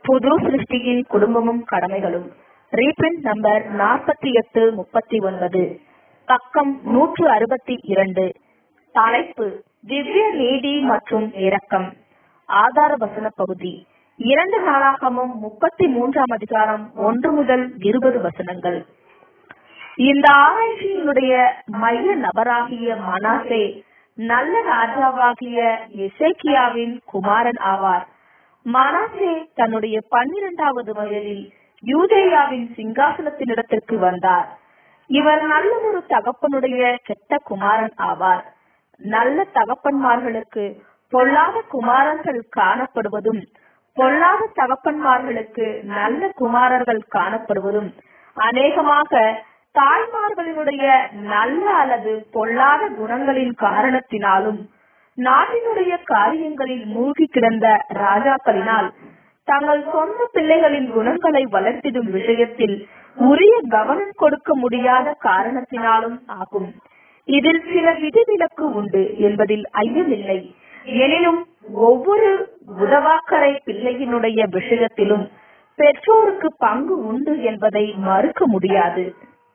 புது சிருஷ்டியின் குடும்பமும் கடமைகளும் reprint number நாற்பத்தி எட்டு முப்பத்தி ஒன்பது பக்கம் நூற்று அறுபத்தி இரண்டு தலைப்பு திவ்ய நீதி மற்றும் இரக்கம் ஆதார வசன பகுதி இரண்டு நாளாகமும் முப்பத்தி மூன்றாம் அதிகாரம் ஒன்று முதல் இருபது வசனங்கள் இந்த ஆராய்ச்சியினுடைய மைய நபராகிய மனாசே நல்ல ராஜாவாகிய எசேக்கியாவின் குமாரன் ஆவார் மனாசே தன்னுடைய பன்னிரண்டாவது வயதில் யூதேயாவின் சிங்காசனத்தினிடத்திற்கு வந்தார் இவர் நல்ல ஒரு தகப்பனுடைய கெட்ட குமாரன் ஆவார் நல்ல தகப்பன்மார்களுக்கு பொல்லாத குமாரர்கள் காணப்படுவதும் பொல்லாத தகப்பன்மார்களுக்கு நல்ல குமாரர்கள் காணப்படுவதும் அநேகமாக தாய்மார்களினுடைய நல்ல அல்லது பொல்லாத குணங்களின் காரணத்தினாலும் நாட்டினுடைய காரியங்களில் மூழ்கி கிடந்த ராஜாக்களினால் தங்கள் சொந்த பிள்ளைகளின் குணங்களை வளர்த்திடும் விஷயத்தில் உரிய கவனம் கொடுக்க முடியாத காரணத்தினாலும் ஆகும் இதில் சில விதிவிலக்கு உண்டு என்பதில் ஐயமில்லை எனினும் ஒவ்வொரு உதவாக்கரை பிள்ளையினுடைய விஷயத்திலும் பெற்றோருக்கு பங்கு உண்டு என்பதை மறுக்க முடியாது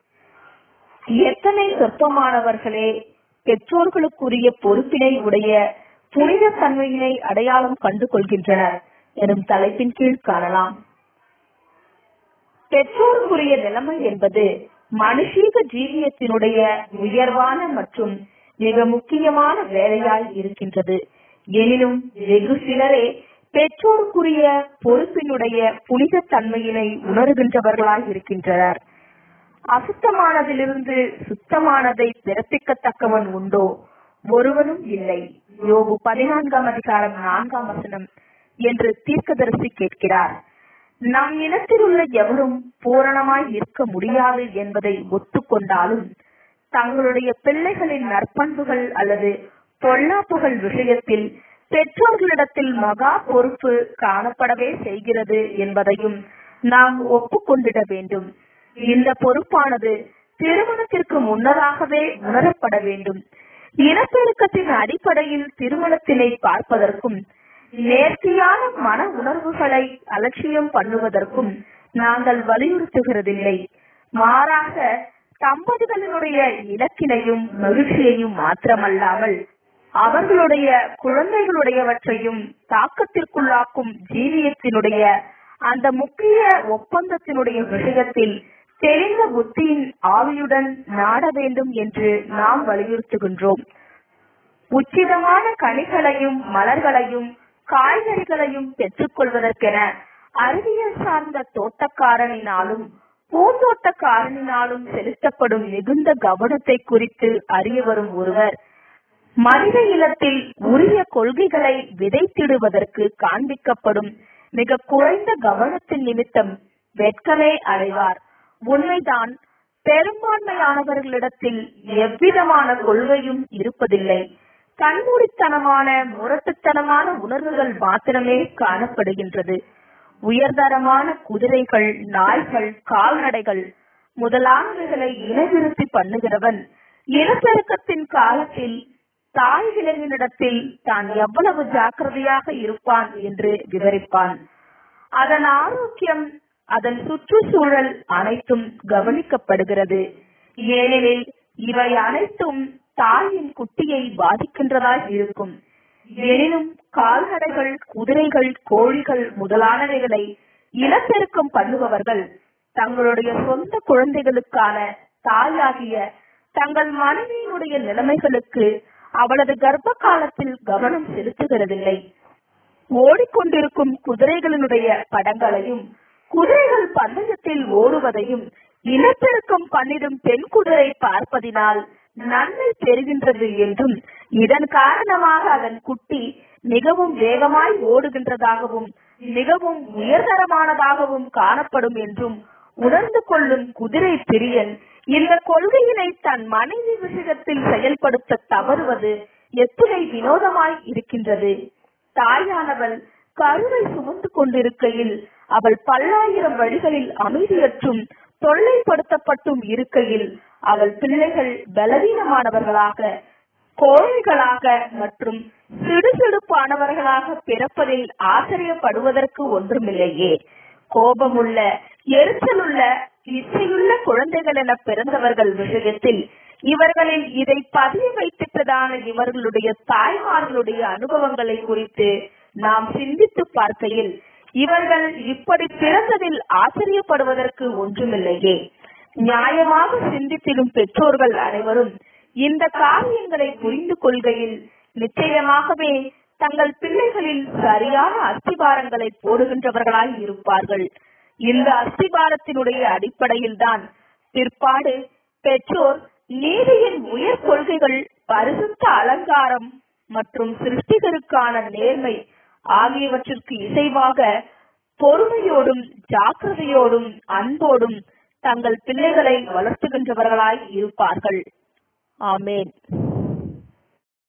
எத்தனை சொற்பமானவர்களே பெற்றோர்களுக்குரிய பொறுப்பினை உடைய புனித தன்மையினை அடையாளம் கண்டு கொள்கின்றனர் எனும் தலைப்பின் கீழ் காணலாம் பெற்றோருக்குரிய நிலைமை என்பது மனுஷீக ஜீவியத்தினுடைய உயர்வான மற்றும் மிக முக்கியமான வேலையாய் இருக்கின்றது எனினும் வெகு சிலரே பெற்றோருக்குரிய பொறுப்பினுடைய புனித தன்மையினை உணர்கின்றவர்களாய் இருக்கின்றனர் அசுத்தமானதிலிருந்து சுத்தமானதை பிறப்பிக்கத்தக்கவன் உண்டோ ஒருவனும் இல்லை யோகு பதினான்காம் அதிகாரம் நான்காம் வசனம் என்று தீர்க்கதரிசி கேட்கிறார் நம் இனத்தில் உள்ள எவரும் பூரணமாய் இருக்க முடியாது என்பதை ஒத்துக்கொண்டாலும் தங்களுடைய பிள்ளைகளின் நற்பண்புகள் அல்லது பொல்லாப்புகள் விஷயத்தில் பெற்றோர்களிடத்தில் மகா பொறுப்பு காணப்படவே செய்கிறது என்பதையும் நாம் ஒப்புக்கொண்டிட வேண்டும் இந்த பொறுப்பானது திருமணத்திற்கு முன்னதாகவே உணரப்பட வேண்டும் இனப்பெருக்கத்தின் அடிப்படையில் திருமணத்தினை பார்ப்பதற்கும் நேர்த்தியான மன உணர்வுகளை அலட்சியம் பண்ணுவதற்கும் நாங்கள் வலியுறுத்துகிறதில்லை மாறாக தம்பதிகளினுடைய இலக்கினையும் மகிழ்ச்சியையும் மாத்திரமல்லாமல் அவர்களுடைய குழந்தைகளுடையவற்றையும் தாக்கத்திற்குள்ளாக்கும் ஜீவியத்தினுடைய அந்த முக்கிய ஒப்பந்தத்தினுடைய விஷயத்தில் தெரிந்த புத்தியின் ஆவியுடன் நாட வேண்டும் என்று நாம் வலியுறுத்துகின்றோம் உச்சிதமான கனிகளையும் மலர்களையும் காய்கறிகளையும் பெற்றுக்கொள்வதற்கென அறிவியல் சார்ந்த தோட்டக்காரனினாலும் பூந்தோட்டக்காரனினாலும் செலுத்தப்படும் மிகுந்த கவனத்தை குறித்து அறிய வரும் ஒருவர் மனித இனத்தில் உரிய கொள்கைகளை விதைத்திடுவதற்கு காண்பிக்கப்படும் மிக குறைந்த கவனத்தின் நிமித்தம் வெட்கமே அடைவார் உண்மைதான் பெரும்பான்மையானவர்களிடத்தில் எவ்விதமான கொள்கையும் இருப்பதில்லை கண்மூடித்தனமான முரட்டுத்தனமான உணர்வுகள் மாத்திரமே காணப்படுகின்றது உயர்தரமான குதிரைகள் நாய்கள் கால்நடைகள் முதலானவைகளை இனவிருத்தி பண்ணுகிறவன் இனப்பெருக்கத்தின் காலத்தில் தாய் விலங்கினிடத்தில் தான் எவ்வளவு ஜாக்கிரதையாக இருப்பான் என்று விவரிப்பான் அதன் ஆரோக்கியம் அதன் சுற்றுச்சூழல் அனைத்தும் கவனிக்கப்படுகிறது ஏனெனில் இவை அனைத்தும் தாயின் குட்டியை பாதிக்கின்றதாய் இருக்கும் எனினும் கால்நடைகள் குதிரைகள் கோழிகள் முதலானவைகளை இனப்பெருக்கம் பண்ணுபவர்கள் தங்களுடைய சொந்த குழந்தைகளுக்கான தாயாகிய தங்கள் மனைவியினுடைய நிலைமைகளுக்கு அவளது கர்ப்ப காலத்தில் கவனம் செலுத்துகிறதில்லை ஓடிக்கொண்டிருக்கும் குதிரைகளினுடைய படங்களையும் குதிரைகள் பந்தயத்தில் ஓடுவதையும் இனப்பெருக்கம் பண்ணிடும் பெண் குதிரை பார்ப்பதினால் நன்மை பெறுகின்றது என்றும் இதன் காரணமாக அதன் குட்டி மிகவும் வேகமாய் ஓடுகின்றதாகவும் மிகவும் உயர்தரமானதாகவும் காணப்படும் என்றும் உணர்ந்து கொள்ளும் குதிரை பிரியன் இந்த கொள்கையினை தன் மனைவி விஷயத்தில் செயல்படுத்த தவறுவது எத்துணை வினோதமாய் இருக்கின்றது தாயானவள் கருவை சுமந்து கொண்டிருக்கையில் அவள் பல்லாயிரம் வழிகளில் அமைதியற்றும் தொல்லைப்படுத்தப்பட்டும் இருக்கையில் அவள் பிள்ளைகள் பலவீனமானவர்களாக கோழைகளாக மற்றும் சிடுசிடுப்பானவர்களாக பிறப்பதில் ஆச்சரியப்படுவதற்கு ஒன்றுமில்லையே கோபமுள்ள எரிச்சலுள்ள இச்சையுள்ள குழந்தைகள் என பிறந்தவர்கள் விஷயத்தில் இவர்களில் இதை பதிய வைத்திட்டதான இவர்களுடைய தாய்மார்களுடைய அனுபவங்களை குறித்து நாம் சிந்தித்து பார்க்கையில் இவர்கள் இப்படி பிறந்ததில் ஆச்சரியப்படுவதற்கு ஒன்றுமில்லையே நியாயமாக சிந்தித்திடும் பெற்றோர்கள் அனைவரும் இந்த காரியங்களை புரிந்து கொள்கையில் நிச்சயமாகவே தங்கள் பிள்ளைகளில் சரியான அஸ்திபாரங்களை போடுகின்றவர்களாய் இருப்பார்கள் இந்த அஸ்திபாரத்தினுடைய அடிப்படையில் தான் பிற்பாடு பெற்றோர் நீதியின் உயர் கொள்கைகள் பரிசுத்த அலங்காரம் மற்றும் சிருஷ்டிகருக்கான நேர்மை ஆகியவற்றிற்கு இசைவாக பொறுமையோடும் ஜாக்கிரதையோடும் அன்போடும் தங்கள் பிள்ளைகளை வளர்த்துகின்றவர்களாய் இருப்பார்கள் ஆமேன்